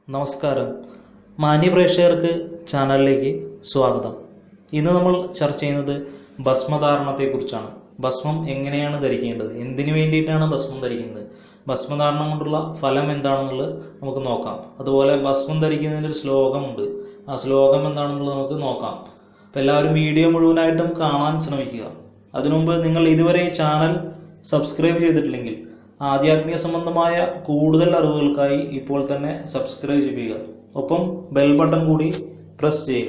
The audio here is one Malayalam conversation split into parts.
നമസ്കാരം മാന്യ പ്രേക്ഷകർക്ക് ചാനലിലേക്ക് സ്വാഗതം ഇന്ന് നമ്മൾ ചർച്ച ചെയ്യുന്നത് ഭസ്മധാരണത്തെക്കുറിച്ചാണ് ഭസ്മം എങ്ങനെയാണ് ധരിക്കേണ്ടത് എന്തിനു വേണ്ടിയിട്ടാണ് ഭസ്മം ധരിക്കുന്നത് ഭസ്മധാരണം കൊണ്ടുള്ള ഫലം എന്താണെന്നുള്ളത് നമുക്ക് നോക്കാം അതുപോലെ ഭസ്മം ധരിക്കുന്നതിൻ്റെ ഒരു ശ്ലോകമുണ്ട് ആ ശ്ലോകം എന്താണെന്നുള്ളത് നമുക്ക് നോക്കാം അപ്പോൾ എല്ലാവരും വീഡിയോ മുഴുവനായിട്ടും കാണാൻ ശ്രമിക്കുക അതിനുമുമ്പ് നിങ്ങൾ ഇതുവരെ ഈ ചാനൽ സബ്സ്ക്രൈബ് ചെയ്തിട്ടില്ലെങ്കിൽ ആധ്യാത്മിക സംബന്ധമായ കൂടുതൽ അറിവുകൾക്കായി ഇപ്പോൾ തന്നെ സബ്സ്ക്രൈബ് ചെയ്യുക ഒപ്പം ബെൽ ബട്ടൺ കൂടി പ്രസ് ചെയ്യുക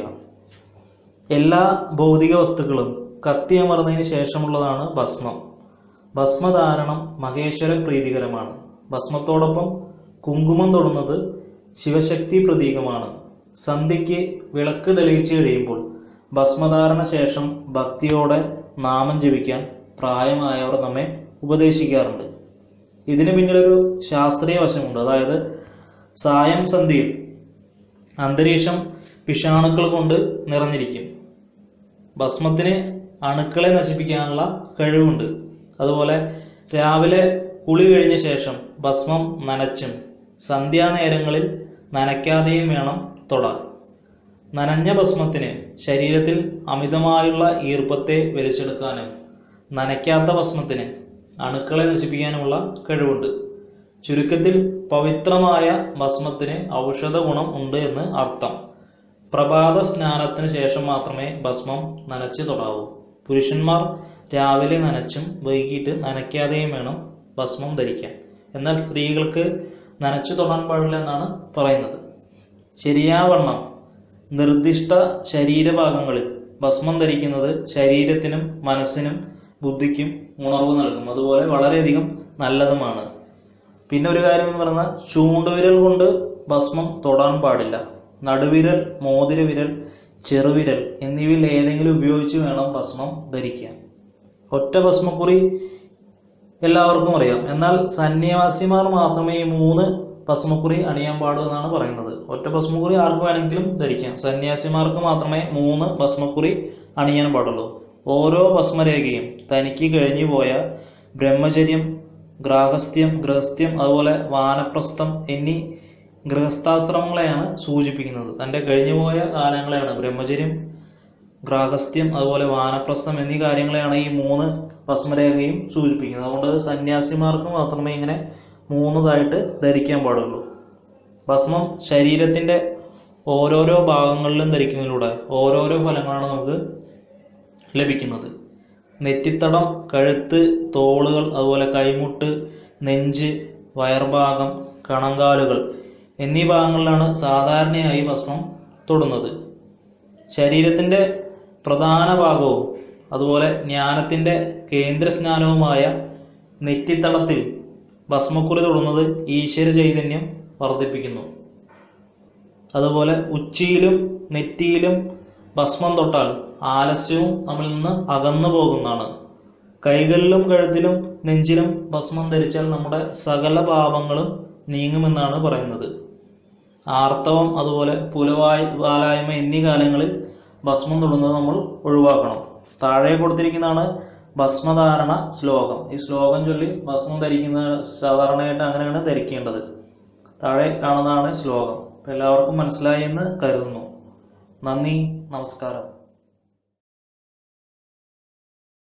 എല്ലാ ഭൗതിക വസ്തുക്കളും കത്തിയമർന്നതിന് ശേഷമുള്ളതാണ് ഭസ്മം ഭസ്മധാരണം മഹേശ്വര പ്രീതികരമാണ് ഭസ്മത്തോടൊപ്പം കുങ്കുമം തൊടുന്നത് ശിവശക്തി പ്രതീകമാണ് സന്ധ്യയ്ക്ക് വിളക്ക് തെളിയിച്ചു കഴിയുമ്പോൾ ഭസ്മധാരണ ശേഷം ഭക്തിയോടെ നാമം ജപിക്കാൻ പ്രായമായവർ നമ്മെ ഉപദേശിക്കാറുണ്ട് ഇതിന് പിന്നിലൊരു ശാസ്ത്രീയ വശമുണ്ട് അതായത് സായം സന്ധ്യയിൽ അന്തരീക്ഷം വിഷാണുക്കൾ കൊണ്ട് നിറഞ്ഞിരിക്കും ഭസ്മത്തിന് അണുക്കളെ നശിപ്പിക്കാനുള്ള കഴിവുണ്ട് അതുപോലെ രാവിലെ കുളി കഴിഞ്ഞ ശേഷം ഭസ്മം നനച്ചും സന്ധ്യാനേരങ്ങളിൽ നനയ്ക്കാതെയും വേണം തൊടാൻ നനഞ്ഞ ഭസ്മത്തിന് ശരീരത്തിൽ അമിതമായുള്ള ഈർപ്പത്തെ വലിച്ചെടുക്കാനും നനയ്ക്കാത്ത ഭസ്മത്തിന് അണുക്കളെ നശിപ്പിക്കാനുമുള്ള കഴിവുണ്ട് ചുരുക്കത്തിൽ പവിത്രമായ ഭസ്മത്തിന് ഔഷധ ഗുണം ഉണ്ട് എന്ന് അർത്ഥം പ്രഭാത സ്നാനത്തിന് ശേഷം മാത്രമേ ഭസ്മം നനച്ചു തൊടാവൂ പുരുഷന്മാർ രാവിലെ നനച്ചും വൈകിട്ട് നനയ്ക്കാതെയും വേണം ഭസ്മം ധരിക്കാൻ എന്നാൽ സ്ത്രീകൾക്ക് നനച്ചു തൊടാൻ പാടില്ല എന്നാണ് പറയുന്നത് ശരിയാവണ്ണം നിർദ്ദിഷ്ട ശരീരഭാഗങ്ങളിൽ ഭസ്മം ധരിക്കുന്നത് ശരീരത്തിനും മനസ്സിനും ബുദ്ധിക്കും ഉണർവ് നൽകും അതുപോലെ വളരെയധികം നല്ലതുമാണ് പിന്നെ ഒരു കാര്യം എന്ന് പറഞ്ഞാൽ ചൂണ്ടുവിരൽ കൊണ്ട് ഭസ്മം തൊടാൻ പാടില്ല നടുവിരൽ മോതിരവിരൽ ചെറുവിരൽ എന്നിവയിൽ ഏതെങ്കിലും ഉപയോഗിച്ച് വേണം ഭസ്മം ധരിക്കാൻ ഒറ്റ ഭസ്മക്കുറി എല്ലാവർക്കും അറിയാം എന്നാൽ സന്യാസിമാർ മാത്രമേ ഈ മൂന്ന് ഭസ്മക്കുറി അണിയാൻ പാടൂ എന്നാണ് പറയുന്നത് ഒറ്റ ഭസ്മക്കുറി ആർക്ക് വേണമെങ്കിലും ധരിക്കാം സന്യാസിമാർക്ക് മാത്രമേ മൂന്ന് ഭസ്മക്കുറി അണിയാൻ പാടുള്ളൂ ഓരോ ഭസ്മരേഖയും തനിക്ക് കഴിഞ്ഞു പോയ ബ്രഹ്മചര്യം ഗ്രാഹസ്ഥ്യം ഗൃഹസ്ഥ്യം അതുപോലെ വാനപ്രസ്ഥം എന്നീ ഗൃഹസ്ഥാശ്രമങ്ങളെയാണ് സൂചിപ്പിക്കുന്നത് തൻ്റെ കഴിഞ്ഞുപോയ കാലങ്ങളെയാണ് ബ്രഹ്മചര്യം ഗ്രാഹസ്ഥ്യം അതുപോലെ വാനപ്രസ്ഥം എന്നീ കാര്യങ്ങളെയാണ് ഈ മൂന്ന് ഭസ്മരേഖയും സൂചിപ്പിക്കുന്നത് അതുകൊണ്ട് സന്യാസിമാർക്ക് മാത്രമേ ഇങ്ങനെ മൂന്നതായിട്ട് ധരിക്കാൻ പാടുള്ളൂ ഭസ്മം ശരീരത്തിന്റെ ഓരോരോ ഭാഗങ്ങളിലും ധരിക്കുന്നതിലൂടെ ഓരോരോ ഫലങ്ങളാണ് നമുക്ക് ലഭിക്കുന്നത് നെറ്റിത്തടം കഴുത്ത് തോളുകൾ അതുപോലെ കൈമുട്ട് നെഞ്ച് വയർഭാഗം കണങ്കാലുകൾ എന്നീ ഭാഗങ്ങളിലാണ് സാധാരണയായി ഭസ്മം തൊടുന്നത് ശരീരത്തിന്റെ പ്രധാന ഭാഗവും അതുപോലെ ജ്ഞാനത്തിന്റെ കേന്ദ്ര സ്നാനവുമായ നെറ്റിത്തടത്തിൽ ഭസ്മക്കുറി തൊടുന്നത് ഈശ്വര ചൈതന്യം വർദ്ധിപ്പിക്കുന്നു അതുപോലെ ഉച്ചിയിലും നെറ്റിയിലും ഭസ്മം തൊട്ടാൽ ആലസ്യവും നമ്മിൽ നിന്ന് അകന്നു പോകുന്നതാണ് കൈകളിലും കഴുത്തിലും നെഞ്ചിലും ഭസ്മം ധരിച്ചാൽ നമ്മുടെ സകല പാപങ്ങളും നീങ്ങുമെന്നാണ് പറയുന്നത് ആർത്തവം അതുപോലെ പുലവായ് വാലായ്മ എന്നീ കാലങ്ങളിൽ ഭസ്മം തൊടുന്നത് നമ്മൾ ഒഴിവാക്കണം താഴെ കൊടുത്തിരിക്കുന്നതാണ് ഭസ്മധാരണ ശ്ലോകം ഈ ശ്ലോകം ചൊല്ലി ഭസ്മം ധരിക്കുന്ന സാധാരണയായിട്ട് അങ്ങനെയാണ് ധരിക്കേണ്ടത് താഴെ കാണുന്നതാണ് ശ്ലോകം എല്ലാവർക്കും മനസ്സിലായി എന്ന് കരുതുന്നു നന്ദി നമസ്കാരം